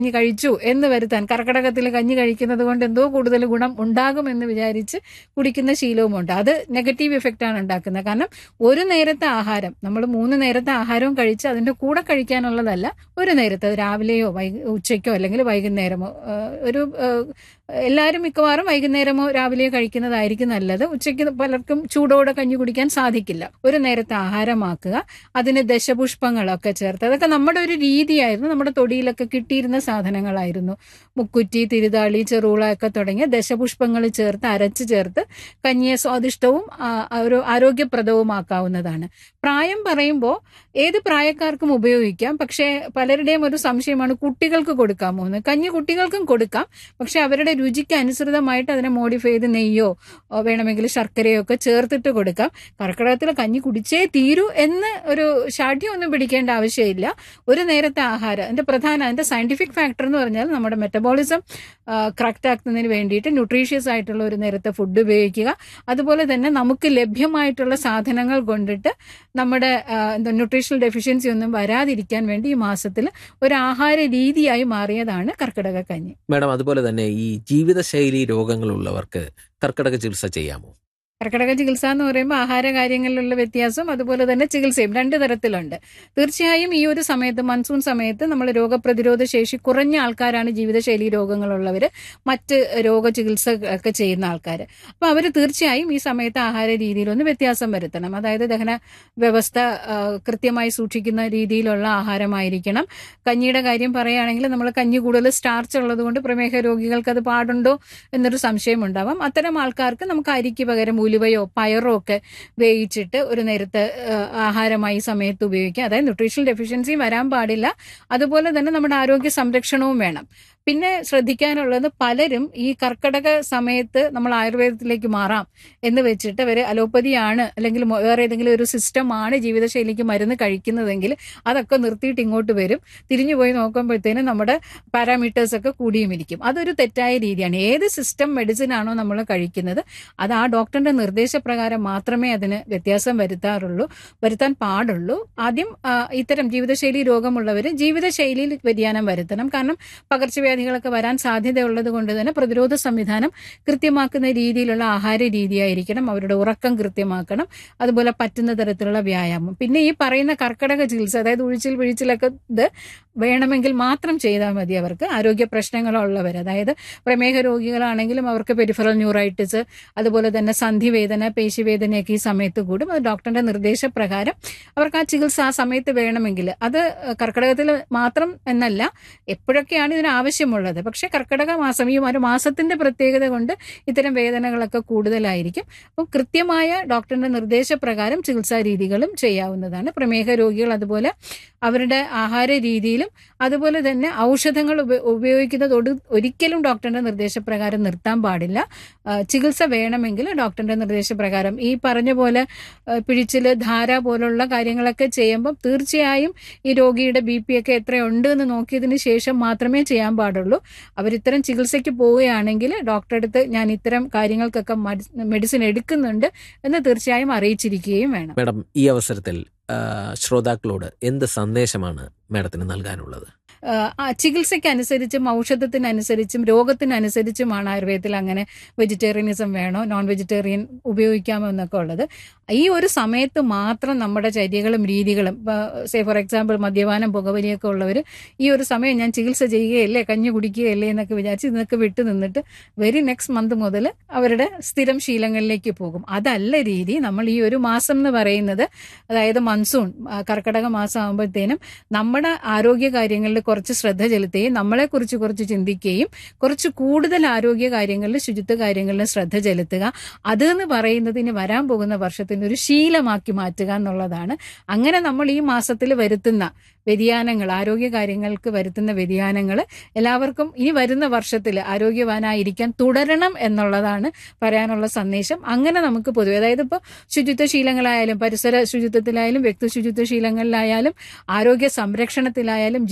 കഞ്ഞി കഴിച്ചു എന്ന് വരുത്താൻ കർക്കിടകത്തിൽ കഞ്ഞി കഴിക്കുന്നത് കൊണ്ട് എന്തോ കൂടുതൽ ഗുണം ഉണ്ടാകുമെന്ന് വിചാരിച്ച് കുടിക്കുന്ന ശീലവുമുണ്ട് അത് നെഗറ്റീവ് ഇഫക്റ്റ് ആണ് ഉണ്ടാക്കുന്നത് കാരണം ഒരു നേരത്തെ ആഹാരം നമ്മൾ മൂന്ന് നേരത്തെ ആഹാരവും കഴിച്ച് അതിന്റെ കൂടെ കഴിക്കാനുള്ളതല്ല ഒരു നേരത്തെ അത് രാവിലെയോ വൈ ഉച്ചയ്ക്കോ അല്ലെങ്കിൽ വൈകുന്നേരമോ ആ, ഒരു ആ, എല്ലാവരും മിക്കവാറും വൈകുന്നേരമോ രാവിലെയോ കഴിക്കുന്നതായിരിക്കും നല്ലത് ഉച്ചയ്ക്ക് പലർക്കും ചൂടോടെ കഞ്ഞി കുടിക്കാൻ സാധിക്കില്ല ഒരു നേരത്തെ ആഹാരമാക്കുക അതിന് ദശപുഷ്പങ്ങളൊക്കെ ചേർത്ത് അതൊക്കെ നമ്മുടെ ഒരു രീതിയായിരുന്നു നമ്മുടെ തൊടിയിലൊക്കെ കിട്ടിയിരുന്ന സാധനങ്ങളായിരുന്നു മുക്കുറ്റി തിരുതാളി ചെറുള ഒക്കെ തുടങ്ങിയ ദശപുഷ്പങ്ങൾ ചേർത്ത് അരച്ച് ചേർത്ത് കഞ്ഞിയെ സ്വാദിഷ്ടവും ആ, ഒരു ആരോഗ്യപ്രദവുമാക്കാവുന്നതാണ് പ്രായം പറയുമ്പോൾ ഏത് പ്രായക്കാർക്കും ഉപയോഗിക്കാം പക്ഷേ പലരുടെയും ഒരു സംശയമാണ് കുട്ടികൾക്ക് കൊടുക്കാമോ എന്ന് കഞ്ഞി കുട്ടികൾക്കും കൊടുക്കാം പക്ഷെ അവരുടെ രുചിക്ക് അനുസൃതമായിട്ട് അതിനെ മോഡിഫൈ ചെയ്ത് നെയ്യോ ഓ, വേണമെങ്കിൽ ശർക്കരയോ ഒക്കെ ചേർത്തിട്ട് കൊടുക്കാം കർക്കിടകത്തിൽ കഞ്ഞി കുടിച്ചേ തീരൂ എന്ന് ഒരു ഷാഠ്യം ഒന്നും പിടിക്കേണ്ട ആവശ്യമില്ല ഒരു നേരത്തെ ആഹാരം അതിന്റെ പ്രധാന അതിന്റെ സയന്റിഫിക് ഫാക്ടർ എന്ന് പറഞ്ഞാൽ നമ്മുടെ മെറ്റബോളിസം കറക്റ്റ് ആക്കുന്നതിന് വേണ്ടിയിട്ട് ന്യൂട്രീഷ്യസ് ആയിട്ടുള്ള ഒരു നേരത്തെ ഫുഡ് ഉപയോഗിക്കുക അതുപോലെ തന്നെ നമുക്ക് ലഭ്യമായിട്ടുള്ള സാധനങ്ങൾ കൊണ്ടിട്ട് നമ്മുടെ ആ, എന്താ ന്യൂട്രീഷണൽ ഡെഫിഷ്യൻസി ഒന്നും വരാതിരിക്കാൻ വേണ്ടി ഈ മാസത്തിൽ ഒരു ആഹാര രീതിയായി മാറിയതാണ് കർക്കിടക കഞ്ഞി മാഡം അതുപോലെ തന്നെ ഈ ജീവിതശൈലി രോഗങ്ങളുള്ളവർക്ക് കർക്കിടക ചികിത്സ ചെയ്യാമോ കർക്കിടക ചികിത്സ എന്ന് പറയുമ്പോൾ ആഹാര കാര്യങ്ങളിലുള്ള വ്യത്യാസം അതുപോലെ തന്നെ ചികിത്സയും രണ്ട് തരത്തിലുണ്ട് തീർച്ചയായും ഈ ഒരു സമയത്ത് മൺസൂൺ സമയത്ത് നമ്മൾ രോഗപ്രതിരോധ ശേഷി കുറഞ്ഞ ആൾക്കാരാണ് ജീവിതശൈലി രോഗങ്ങളുള്ളവർ മറ്റ് രോഗ ചികിത്സ ഒക്കെ ചെയ്യുന്ന ആൾക്കാർ അപ്പോൾ അവർ തീർച്ചയായും ഈ സമയത്ത് ആഹാര രീതിയിലൊന്ന് വ്യത്യാസം വരുത്തണം അതായത് ദഹന വ്യവസ്ഥ ആ, കൃത്യമായി സൂക്ഷിക്കുന്ന രീതിയിലുള്ള ആഹാരമായിരിക്കണം കഞ്ഞിയുടെ കാര്യം പറയുകയാണെങ്കിൽ നമ്മൾ കഞ്ഞി കൂടുതൽ സ്റ്റാർച്ച് ഉള്ളത് കൊണ്ട് പ്രമേഹ രോഗികൾക്ക് അത് പാടുണ്ടോ എന്നൊരു സംശയം ഉണ്ടാവാം അത്തരം ആൾക്കാർക്ക് നമുക്ക് അരിക്ക് പകരം ഉലുവയോ പയറോ ഒക്കെ വേവിച്ചിട്ട് ഒരു നേരത്തെ ആ, ആഹാരമായി ഈ സമയത്ത് ഉപയോഗിക്കാം അതായത് ന്യൂട്രീഷണൽ ഡെഫിഷ്യൻസി വരാൻ പാടില്ല അതുപോലെ തന്നെ നമ്മുടെ ആരോഗ്യ സംരക്ഷണവും വേണം പിന്നെ ശ്രദ്ധിക്കാനുള്ളത് പലരും ഈ കർക്കടക സമയത്ത് നമ്മൾ ആയുർവേദത്തിലേക്ക് മാറാം എന്ന് വെച്ചിട്ട് അവർ അലോപ്പതിയാണ് അല്ലെങ്കിൽ മൊ- വേറെ ഏതെങ്കിലും ഒരു സിസ്റ്റമാണ് ജീവിതശൈലിക്ക് മരുന്ന് കഴിക്കുന്നതെങ്കിൽ അതൊക്കെ നിർത്തിയിട്ട് ഇങ്ങോട്ട് വരും തിരിഞ്ഞു പോയി നോക്കുമ്പോഴത്തേനും നമ്മുടെ പാരാമീറ്റേഴ്സ് ഒക്കെ കൂടിയും ഇരിക്കും അതൊരു തെറ്റായ രീതിയാണ് ഏത് സിസ്റ്റം മെഡിസിൻ ആണോ നമ്മൾ കഴിക്കുന്നത് അത് ആ ഡോക്ടറിന്റെ നിർദ്ദേശപ്രകാരം മാത്രമേ അതിന് വ്യത്യാസം വരുത്താറുള്ളൂ വരുത്താൻ പാടുള്ളൂ ആദ്യം ആ, ഇത്തരം ജീവിതശൈലി രോഗമുള്ളവർ ജീവിതശൈലിയിൽ വ്യതിയാനം വരുത്തണം കാരണം പകർച്ചവ്യാധികളൊക്കെ വരാൻ സാധ്യതയുള്ളത് കൊണ്ട് തന്നെ പ്രതിരോധ സംവിധാനം കൃത്യമാക്കുന്ന രീതിയിലുള്ള ആഹാര രീതിയായിരിക്കണം അവരുടെ ഉറക്കം കൃത്യമാക്കണം അതുപോലെ പറ്റുന്ന തരത്തിലുള്ള വ്യായാമം പിന്നെ ഈ പറയുന്ന കർക്കിടക ചികിത്സ അതായത് ഉഴിച്ചിൽ പിഴിച്ചിലൊക്കെ ഇത് വേണമെങ്കിൽ മാത്രം ചെയ്താൽ മതി അവർക്ക് ആരോഗ്യ പ്രശ്നങ്ങളുള്ളവർ അതായത് പ്രമേഹ രോഗികളാണെങ്കിലും അവർക്ക് പെരിഫറൽ ന്യൂറൈറ്റിസ് അതുപോലെ തന്നെ സന്ധിവേദന പേശിവേദനയൊക്കെ ഈ സമയത്ത് കൂടും അത് ഡോക്ടറിന്റെ നിർദ്ദേശപ്രകാരം അവർക്ക് ആ ചികിത്സ ആ സമയത്ത് വേണമെങ്കിൽ അത് കർക്കിടകത്തിൽ മാത്രം എന്നല്ല എപ്പോഴൊക്കെയാണ് ഇതിന് ആവശ്യമുള്ളത് പക്ഷെ കർക്കിടക മാസം ഈ ഒരു മാസത്തിന്റെ പ്രത്യേകത കൊണ്ട് ഇത്തരം വേദനകളൊക്കെ കൂടുതലായിരിക്കും അപ്പം കൃത്യമായ ഡോക്ടറിന്റെ നിർദ്ദേശപ്രകാരം ചികിത്സാ രീതികളും ചെയ്യാവുന്നതാണ് പ്രമേഹ രോഗികൾ അതുപോലെ അവരുടെ ആഹാര രീതിയിലും അതുപോലെ തന്നെ ഔഷധങ്ങൾ ഉപ- ഉപയോഗിക്കുന്നത് ഒടു- ഒരിക്കലും ഡോക്ടറിന്റെ നിർദ്ദേശപ്രകാരം നിർത്താൻ പാടില്ല ആ, ചികിത്സ വേണമെങ്കിൽ ഡോക്ടറിന്റെ നിർദ്ദേശപ്രകാരം ഈ പറഞ്ഞ പോലെ ആ, പിഴിച്ചില് ധാര പോലുള്ള കാര്യങ്ങളൊക്കെ ചെയ്യുമ്പോൾ തീർച്ചയായും ഈ രോഗിയുടെ ബി പി ഒക്കെ എത്രയുണ്ട് എന്ന് നോക്കിയതിന് ശേഷം മാത്രമേ ചെയ്യാൻ പാടുള്ളൂ അവരിത്തരം ചികിത്സയ്ക്ക് പോവുകയാണെങ്കിൽ ഡോക്ടറെ അടുത്ത് ഞാൻ ഇത്തരം കാര്യങ്ങൾക്കൊക്കെ മെഡിസിൻ എടുക്കുന്നുണ്ട് എന്ന് തീർച്ചയായും അറിയിച്ചിരിക്കുകയും വേണം മാഡം ഈ അവസരത്തിൽ ആ, ശ്രോതാക്കളോട് എന്ത് സന്ദേശമാണ് മാഡത്തിന് നൽകാനുള്ളത് ആ, ആ ചികിത്സയ്ക്കനുസരിച്ചും ഔഷധത്തിനനുസരിച്ചും രോഗത്തിനനുസരിച്ചുമാണ് ആയുർവേദത്തിൽ അങ്ങനെ വെജിറ്റേറിയനിസം വേണോ നോൺ വെജിറ്റേറിയൻ ഉപയോഗിക്കാമോ എന്നൊക്കെ ഉള്ളത് ഈ ഒരു സമയത്ത് മാത്രം നമ്മുടെ ചര്യകളും രീതികളും സേ ഫോർ എക്സാമ്പിൾ മദ്യപാനം പുകവലിയൊക്കെ ഉള്ളവർ ഈ ഒരു സമയം ഞാൻ ചികിത്സ ചെയ്യുകയല്ലേ കഞ്ഞി കുടിക്കുകയല്ലേ എന്നൊക്കെ വിചാരിച്ച് ഇതൊക്കെ വിട്ടു നിന്നിട്ട് വെരി നെക്സ്റ്റ് മന്ത് മുതൽ അവരുടെ സ്ഥിരം ശീലങ്ങളിലേക്ക് പോകും അതല്ല രീതി നമ്മൾ ഈ ഒരു മാസം എന്ന് പറയുന്നത് അതായത് മൺസൂൺ ആ, കർക്കിടക മാസം ആകുമ്പോഴത്തേനും നമ്മുടെ ആരോഗ്യ കാര്യങ്ങളിൽ കുറച്ച് ശ്രദ്ധ ചെലുത്തുകയും നമ്മളെക്കുറിച്ച് കുറച്ച് ചിന്തിക്കുകയും കുറച്ച് കൂടുതൽ ആരോഗ്യ കാര്യങ്ങളിൽ ശുചിത്വ കാര്യങ്ങളിൽ ശ്രദ്ധ ചെലുത്തുക അത് എന്ന് പറയുന്നത് ഇനി വരാൻ പോകുന്ന വർഷത്തിന് ഒരു ശീലമാക്കി മാറ്റുക എന്നുള്ളതാണ് അങ്ങനെ നമ്മൾ ഈ മാസത്തിൽ വരുത്തുന്ന വ്യതിയാനങ്ങൾ ആരോഗ്യ കാര്യങ്ങൾക്ക് വരുത്തുന്ന വ്യതിയാനങ്ങൾ എല്ലാവർക്കും ഇനി വരുന്ന വർഷത്തിൽ ആരോഗ്യവാനായിരിക്കാൻ തുടരണം എന്നുള്ളതാണ് പറയാനുള്ള സന്ദേശം അങ്ങനെ നമുക്ക് പൊതുവെ അതായത് ഇപ്പോൾ ശുചിത്വ ശീലങ്ങളായാലും പരിസര ശുചിത്വത്തിലായാലും വ്യക്തി ശുചിത്വ ശീലങ്ങളിലായാലും ആരോഗ്യ സംരക്ഷണത്തിലായാലും ജീവിതചര്യ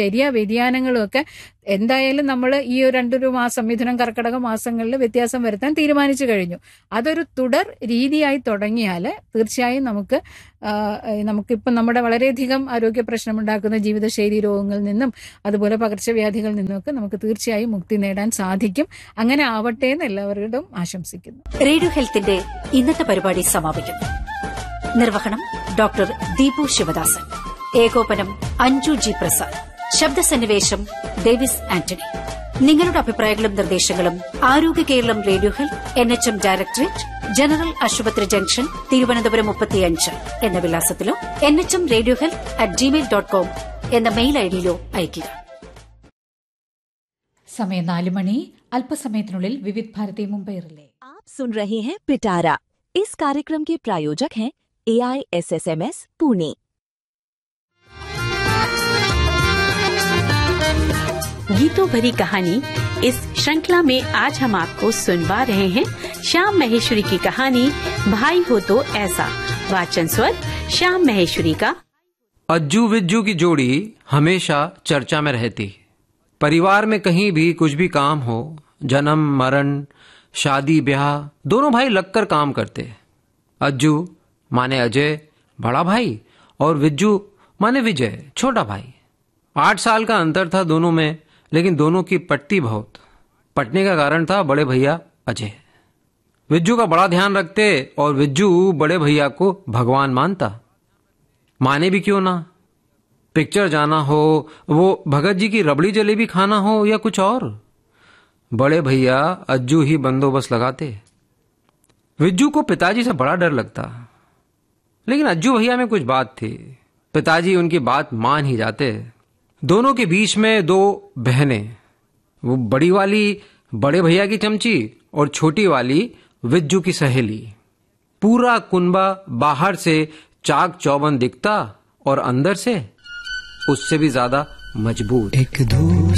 ചര്യ വ്യതിയാനങ്ങളും ഒക്കെ എന്തായാലും നമ്മൾ ഈ ഒരു രണ്ടൊരു മാസം മിഥുനം കർക്കടക മാസങ്ങളിൽ വ്യത്യാസം വരുത്താൻ തീരുമാനിച്ചു കഴിഞ്ഞു അതൊരു തുടർ രീതിയായി തുടങ്ങിയാൽ തീർച്ചയായും നമുക്ക് ആ, നമുക്കിപ്പം നമ്മുടെ വളരെയധികം ആരോഗ്യ പ്രശ്നമുണ്ടാക്കുന്ന ജീവിതശൈലി രോഗങ്ങളിൽ നിന്നും അതുപോലെ പകർച്ചവ്യാധികളിൽ നിന്നുമൊക്കെ നമുക്ക് തീർച്ചയായും മുക്തി നേടാൻ സാധിക്കും അങ്ങനെ ആവട്ടെ എന്ന് എല്ലാവരോടും ആശംസിക്കുന്നു റേഡിയോ ഹെൽത്തിന്റെ ഇന്നത്തെ പരിപാടി സമാപിക്കുന്നു നിർവഹണം ഡോക്ടർ ദീപു ശിവദാസൻ ഏകോപനം അഞ്ജു ജി പ്രസാദ് ശബ്ദസന്നിവേശം ഡേവിസ് ആന്റണി നിങ്ങളുടെ അഭിപ്രായങ്ങളും നിർദ്ദേശങ്ങളും Arogya Keralam radio health N H M directorate general ആശുപത്രി ജംഗ്ഷൻ തിരുവനന്തപുരം മുപ്പത്തിയഞ്ച് എന്ന വിലാസത്തിലോ N H M radio health at Gmail dot com എന്ന മെയിൽ ഐഡിയിലോ അയയ്ക്കുക സമയം നാല് മണി അല്പസമയത്തിനുള്ളിൽ വിവിധ് ഭാരതി മുംബൈ റിലേ आप सुन रहे हैं पिटारा इस कार्यक्रम के प्रायोजक हैं A I S S M S Pune गीतों भरी कहानी इस श्रृंखला में आज हम आपको सुनवा रहे हैं श्याम महेश्वरी की कहानी भाई हो तो ऐसा वाचन स्वर श्याम महेश्वरी का अज्जू विज्जू की जोड़ी हमेशा चर्चा में रहती परिवार में कहीं भी कुछ भी काम हो जन्म मरण शादी ब्याह दोनों भाई लगकर काम करते अज्जू माने अजय बड़ा भाई और विज्जू माने विजय छोटा भाई आठ साल का अंतर था दोनों में लेकिन दोनों की पटती बहुत पटने का कारण था बड़े भैया अजय विज्जू का बड़ा ध्यान रखते और विज्जू बड़े भैया को भगवान मानता माने भी क्यों ना पिक्चर जाना हो वो भगत जी की रबड़ी जलेबी खाना हो या कुछ और बड़े भैया अज्जू ही बंदोबस्त लगाते विज्जू को पिताजी से बड़ा डर लगता लेकिन अज्जू भैया में कुछ बात थी पिताजी उनकी बात मान ही जाते दोनों के बीच में दो बहनें वो बड़ी वाली बड़े भैया की चमची और छोटी वाली विज्जू की सहेली पूरा कुनबा बाहर से चाक चौबन दिखता और अंदर से उससे भी ज्यादा मजबूत एक दूसरे